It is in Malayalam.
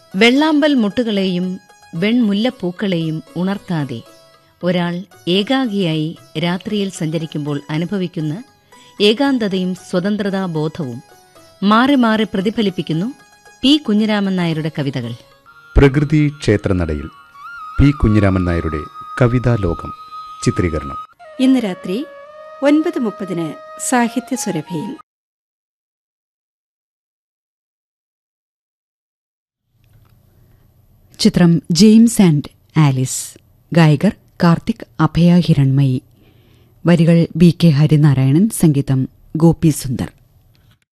വെള്ളാമ്പൽ മുട്ടുകളെയും വെൺമുല്ലപ്പൂക്കളെയും ഉണർത്താതെ ഒരാൾ ഏകാഗിയായി രാത്രിയിൽ സഞ്ചരിക്കുമ്പോൾ അനുഭവിക്കുന്ന ഏകാന്തതയും സ്വതന്ത്രതാ ബോധവും മാറി മാറി പ്രതിഫലിപ്പിക്കുന്നു പി കുഞ്ഞിരാമൻ നായരുടെ കവിതകൾ പ്രകൃതി ക്ഷേത്രനടയിൽ പി കുഞ്ഞിരാമൻ നായരുടെ കവിതാ ലോകം ചിത്രീകരണം ഇന്ന് രാത്രി ഒൻപത് മുപ്പതിന് സാഹിത്യ സുരഭിയിൽ ചിത്രം ജെയിംസ് ആൻഡ് ആലിസ് ഗായകർ കാർത്തിക് അഭയ ഹിരൺമയി വരികൾ ബി കെ ഹരിനാരായണൻ സംഗീതം ഗോപി സുന്ദർ